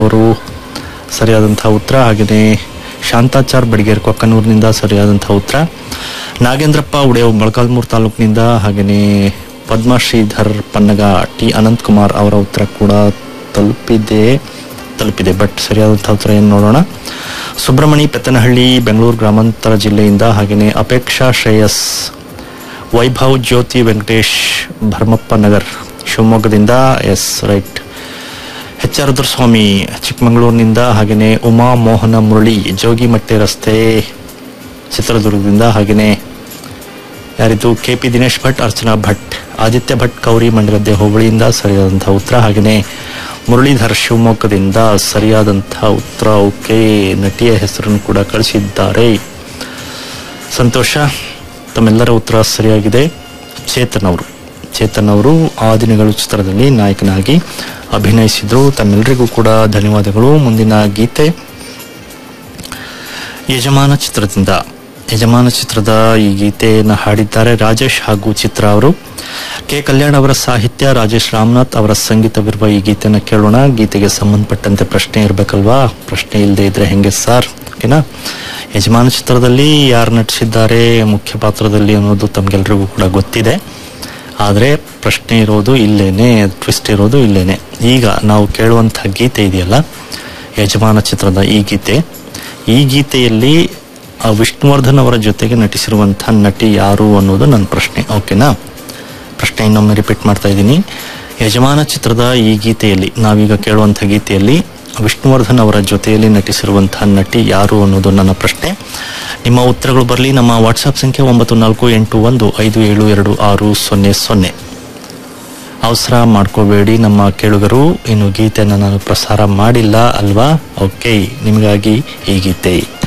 ಅವರು ಸರಿಯಾದಂತಹ ಉತ್ತರ ಹಾಗೆಯೇ ಶಾಂತಾಚಾರ್ ಬಡಿಗೇರ್ ಕೊಕ್ಕನೂರಿನಿಂದ ಸರಿಯಾದಂತಹ ಉತ್ತರ ನಾಗೇಂದ್ರಪ್ಪ ಉಡೆಯವ್ ಮೊಳಕಾಲ್ಮೂರು ತಾಲೂಕಿನಿಂದ ಹಾಗೆಯೇ ಪದ್ಮಶ್ರೀಧರ್ ಪನ್ನಗ ಟಿ ಅನಂತಕುಮಾರ್ ಅವರ ಉತ್ತರ ಕೂಡ ತಲುಪಿದೆ ತಲುಪಿದೆ ಬಟ್ ಸರಿಯಾದಂತಹ ಉತ್ತರ ಏನು ನೋಡೋಣ ಸುಬ್ರಹ್ಮಣಿ ಪೆತ್ತನಹಳ್ಳಿ ಬೆಂಗಳೂರು ಗ್ರಾಮಾಂತರ ಜಿಲ್ಲೆಯಿಂದ ಹಾಗೆಯೇ ಅಪೇಕ್ಷಾ ಶ್ರೇಯಸ್ ವೈಭವ್ ಜ್ಯೋತಿ ವೆಂಕಟೇಶ್ ಭರ್ಮಪ್ಪ ನಗರ್ ಶಿವಮೊಗ್ಗದಿಂದ yes right H R Rudraswamy ಚಿಕ್ಕಮಗಳೂರಿನಿಂದ ಹಾಗೆಯೇ ಉಮಾ ಮೋಹನ ಮುರಳಿ ಜೋಗಿಮಟ್ಟೆ ರಸ್ತೆ ಚಿತ್ರದುರ್ಗದಿಂದ ಹಾಗೆಯೇ ಯಾರಿದು ಕೆ ಪಿ ದಿನೇಶ್ ಭಟ್ ಅರ್ಚನಾ ಭಟ್ ಆದಿತ್ಯ ಭಟ್ ಕೌರಿ ಮಂಡಗದ್ದೆ ಹೋಬಳಿಯಿಂದ ಸರಿಯಾದಂತಹ ಉತ್ತರ ಹಾಗೆಯೇ ಮುರಳೀಧರ್ ಶಿವಮೊಗ್ಗದಿಂದ ಸರಿಯಾದಂತಹ ಉತ್ತರ ಓಕೆ ನಟಿಯ ಹೆಸರನ್ನು ಕೂಡ ಕಳಿಸಿದ್ದಾರೆ ಸಂತೋಷ ತಮ್ಮೆಲ್ಲರ ಉತ್ತರ ಸರಿಯಾಗಿದೆ ಚೇತನ್ ಅವರು ಚೇತನ್ ಅವರು ಆ ದಿನಗಳು ಚಿತ್ರದಲ್ಲಿ ನಾಯಕನಾಗಿ ಅಭಿನಯಿಸಿದ್ರು ತಮ್ಮೆಲ್ಲರಿಗೂ ಕೂಡ ಧನ್ಯವಾದಗಳು ಮುಂದಿನ ಗೀತೆ ಯಜಮಾನ ಚಿತ್ರದಿಂದ ಯಜಮಾನ ಚಿತ್ರದ ಈ ಗೀತೆಯನ್ನು ಹಾಡಿದ್ದಾರೆ ರಾಜೇಶ್ ಹಾಗೂ ಚಿತ್ರ ಅವರು ಕೆ ಕಲ್ಯಾಣ್ ಅವರ ಸಾಹಿತ್ಯ ರಾಜೇಶ್ ರಾಮನಾಥ್ ಅವರ ಸಂಗೀತವಿರುವ ಈ ಗೀತೆಯನ್ನು ಕೇಳೋಣ ಗೀತೆಗೆ ಸಂಬಂಧಪಟ್ಟಂತೆ ಪ್ರಶ್ನೆ ಇರಬೇಕಲ್ವಾ ಪ್ರಶ್ನೆ ಇಲ್ಲದೆ ಇದ್ರೆ ಹೆಂಗೆ ಸರ್ ಓಕೆನಾ ಯಜಮಾನ ಚಿತ್ರದಲ್ಲಿ ಯಾರು ನಟಿಸಿದ್ದಾರೆ ಮುಖ್ಯ ಪಾತ್ರದಲ್ಲಿ ಅನ್ನೋದು ತಮ್ಗೆಲ್ರಿಗೂ ಕೂಡ ಗೊತ್ತಿದೆ ಆದರೆ ಪ್ರಶ್ನೆ ಇರೋದು ಇಲ್ಲೇನೆ ಟ್ವಿಸ್ಟ್ ಇರೋದು ಇಲ್ಲೇನೆ ಈಗ ನಾವು ಕೇಳುವಂತಹ ಗೀತೆ ಇದೆಯಲ್ಲ ಯಜಮಾನ ಚಿತ್ರದ ಈ ಗೀತೆ ಈ ಗೀತೆಯಲ್ಲಿ ಆ ವಿಷ್ಣುವರ್ಧನ್ ಅವರ ಜೊತೆಗೆ ನಟಿಸಿರುವಂತಹ ನಟಿ ಯಾರು ಅನ್ನೋದು ನನ್ನ ಪ್ರಶ್ನೆ ಓಕೆನಾ ಪ್ರಶ್ನೆ ಇನ್ನೊಮ್ಮೆ ರಿಪೀಟ್ ಮಾಡ್ತಾ ಇದ್ದೀನಿ ಯಜಮಾನ ಚಿತ್ರದ ಈ ಗೀತೆಯಲ್ಲಿ ನಾವೀಗ ಕೇಳುವಂತಹ ಗೀತೆಯಲ್ಲಿ ವಿಷ್ಣುವರ್ಧನ್ ಅವರ ಜೊತೆಯಲ್ಲಿ ನಟಿಸಿರುವಂತಹ ನಟಿ ಯಾರು ಅನ್ನೋದು ನನ್ನ ಪ್ರಶ್ನೆ ನಿಮ್ಮ ಉತ್ತರಗಳು ಬರಲಿ ನಮ್ಮ ವಾಟ್ಸ್ಆಪ್ ಸಂಖ್ಯೆ ಒಂಬತ್ತು ನಾಲ್ಕು ಎಂಟು ಒಂದು ಐದು ಏಳು ಎರಡು ಆರು ಸೊನ್ನೆ ಸೊನ್ನೆ ಅವಸರ ಮಾಡ್ಕೋಬೇಡಿ ನಮ್ಮ ಕೇಳುಗರು ಇನ್ನು ಗೀತೆಯನ್ನು ನಾನು ಪ್ರಸಾರ ಮಾಡಿಲ್ಲ ಅಲ್ವಾ ಓಕೆ ನಿಮಗಾಗಿ ಈ ಗೀತೆ